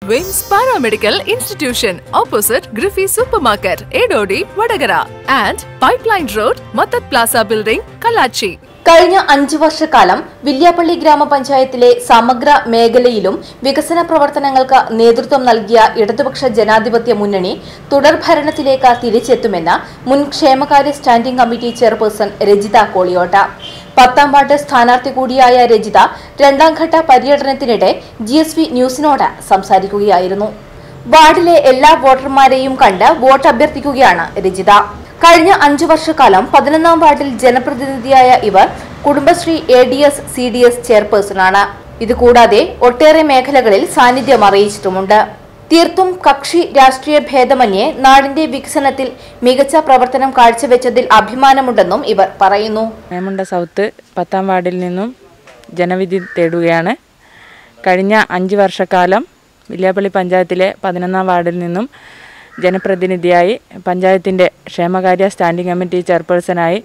വിംസ് paramedical institution opposite ഗ്രിഫി supermarket Edodi Vadakara and pipeline road മത്തത് plaza building കലാച്ചി കഴിഞ്ഞ അഞ്ചു വർഷക്കാലം വില്യാപ്പള്ളി ഗ്രാമപഞ്ചായത്തിലെ സമഗ്ര മേഖലയിലും വികസന പ്രവർത്തനങ്ങൾക്ക് നേതൃത്വം നൽകിയ ഇടതുപക്ഷ ജനാധിപത്യ മുന്നണി തുടർഭരണത്തിലേക്ക് തിരിച്ചെത്തുമെന്ന് മുൻ ക്ഷേമകാര്യ സ്റ്റാൻഡിംഗ് കമ്മിറ്റി ചെയർപേഴ്സൺ രജിത കോളിയോട്ട പത്താം വാർഡ് സ്ഥാനാർത്ഥി കൂടിയായ രജിത രണ്ടാംഘട്ട പര്യടനത്തിനിടെ ജി എസ് വി ന്യൂസിനോട് സംസാരിക്കുകയായിരുന്നു വാർഡിലെ എല്ലാ വോട്ടർമാരെയും കണ്ട് വോട്ട് അഭ്യർത്ഥിക്കുകയാണ് രജിത കഴിഞ്ഞ അഞ്ചു വർഷക്കാലം പതിനൊന്നാം വാർഡിൽ ജനപ്രതിനിധിയായ ഇവർ Kudumbashree A D S C D S ചെയർപേഴ്സണാണ് ഇതുകൂടാതെ ഒട്ടേറെ മേഖലകളിൽ സാന്നിധ്യം അറിയിച്ചിട്ടുമുണ്ട് തീർത്തും കക്ഷി രാഷ്ട്രീയ ഭേദമന്യേ നാടിന്റെ വികസനത്തിൽ മികച്ച പ്രവർത്തനം കാഴ്ചവെച്ചതിൽ അഭിമാനമുണ്ടെന്നും ഇവർ പറയുന്നു മേമുണ്ട സൗത്ത് പത്താം വാർഡിൽ നിന്നും ജനവിധി തേടുകയാണ് കഴിഞ്ഞ അഞ്ച് വർഷക്കാലം വില്യാപ്പള്ളി പഞ്ചായത്തിലെ പതിനൊന്നാം വാർഡിൽ നിന്നും ജനപ്രതിനിധിയായി പഞ്ചായത്തിൻ്റെ ക്ഷേമകാര്യ സ്റ്റാൻഡിംഗ് കമ്മിറ്റി ചെയർപേഴ്സണായി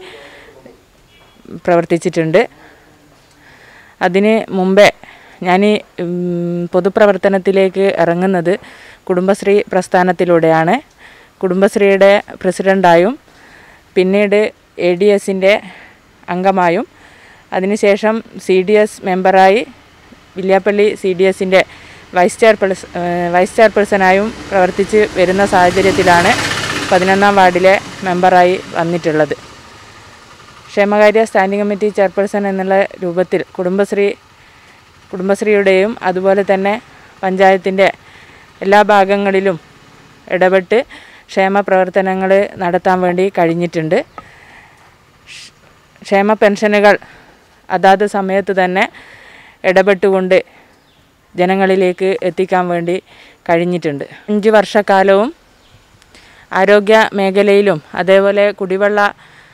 പ്രവർത്തിച്ചിട്ടുണ്ട് അതിന് മുമ്പേ ഞാൻ ഈ ഉം, പൊതുപ്രവർത്തനത്തിലേക്ക് ഇറങ്ങുന്നത് കുടുംബശ്രീ പ്രസ്ഥാനത്തിലൂടെയാണ് കുടുംബശ്രീയുടെ പ്രസിഡൻ്റായും പിന്നീട് എ ഡി എസിൻ്റെ അംഗമായും അതിനുശേഷം സി ഡി എസ് മെമ്പറായി വില്യാപ്പള്ളി സി ഡി എസിൻ്റെ വൈസ് ചെയർപേഴ്സ് വൈസ് ചെയർപേഴ്സണായും പ്രവർത്തിച്ച് വരുന്ന സാഹചര്യത്തിലാണ് പതിനൊന്നാം വാർഡിലെ മെമ്പറായി വന്നിട്ടുള്ളത് ക്ഷേമകാര്യ സ്റ്റാൻഡിംഗ് കമ്മിറ്റി ചെയർപേഴ്സൺ എന്നുള്ള രൂപത്തിൽ കുടുംബശ്രീ കുടുംബശ്രീയുടെയും അതുപോലെ തന്നെ പഞ്ചായത്തിൻ്റെ എല്ലാ ഭാഗങ്ങളിലും ഇടപെട്ട് ക്ഷേമ പ്രവർത്തനങ്ങൾ നടത്താൻ വേണ്ടി കഴിഞ്ഞിട്ടുണ്ട് ക്ഷ- ക്ഷേമ പെൻഷനുകൾ അതാത് സമയത്ത് തന്നെ ഇടപെട്ടുകൊണ്ട് ജനങ്ങളിലേക്ക് എത്തിക്കാൻ വേണ്ടി കഴിഞ്ഞിട്ടുണ്ട് അഞ്ച് വർഷക്കാലവും ആരോഗ്യ മേഖലയിലും അതേപോലെ കുടിവെള്ള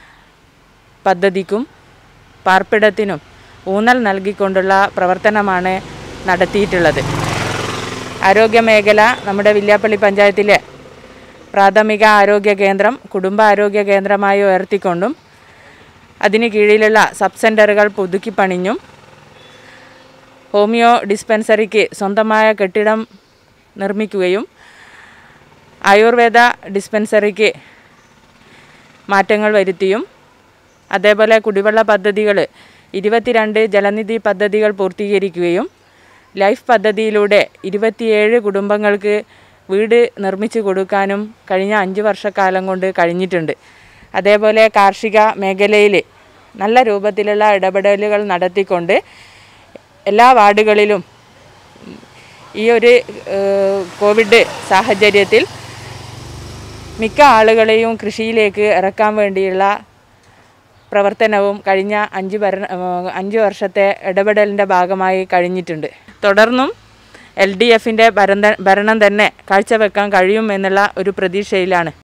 പദ്ധതിക്കും പാർപ്പിടത്തിനും ഊന്നൽ നൽകിക്കൊണ്ടുള്ള പ്രവർത്തനമാണ് നടത്തിയിട്ടുള്ളത് ആരോഗ്യ മേഖല നമ്മുടെ വില്യാപ്പള്ളി പഞ്ചായത്തിലെ പ്രാഥമിക ആരോഗ്യ കേന്ദ്രം കുടുംബ ആരോഗ്യ കേന്ദ്രമായി ഉയർത്തിക്കൊണ്ടും അതിന് കീഴിലുള്ള സബ് സെൻ്ററുകൾ പുതുക്കി പണിഞ്ഞും ഹോമിയോ ഡിസ്പെൻസറിക്ക് സ്വന്തമായ കെട്ടിടം നിർമ്മിക്കുകയും ആയുർവേദ ഡിസ്പെൻസറിക്ക് മാറ്റങ്ങൾ വരുത്തിയും അതേപോലെ കുടിവെള്ള പദ്ധതികൾ ഇരുപത്തിരണ്ട് ജലനിധി പദ്ധതികൾ പൂർത്തീകരിക്കുകയും ലൈഫ് പദ്ധതിയിലൂടെ ഇരുപത്തിയേഴ് കുടുംബങ്ങൾക്ക് വീട് നിർമ്മിച്ചു കൊടുക്കാനും കഴിഞ്ഞ അഞ്ച് വർഷക്കാലം കൊണ്ട് കഴിഞ്ഞിട്ടുണ്ട് അതേപോലെ കാർഷിക മേഖലയിൽ നല്ല രൂപത്തിലുള്ള ഇടപെടലുകൾ നടത്തിക്കൊണ്ട് എല്ലാ വാർഡുകളിലും ഈ ഒരു ഏഹ്, കോവിഡ് സാഹചര്യത്തിൽ മിക്ക ആളുകളെയും കൃഷിയിലേക്ക് ഇറക്കാൻ വേണ്ടിയുള്ള പ്രവർത്തനവും കഴിഞ്ഞ അഞ്ച് ഭരണ ഏഹ് അഞ്ച് വർഷത്തെ ഇടപെടലിൻ്റെ ഭാഗമായി കഴിഞ്ഞിട്ടുണ്ട് തുടർന്നും എൽ ഡി എഫിൻ്റെ ഭരണ ഭരണം തന്നെ കാഴ്ചവെക്കാൻ കഴിയും എന്നുള്ള ഒരു പ്രതീക്ഷയിലാണ്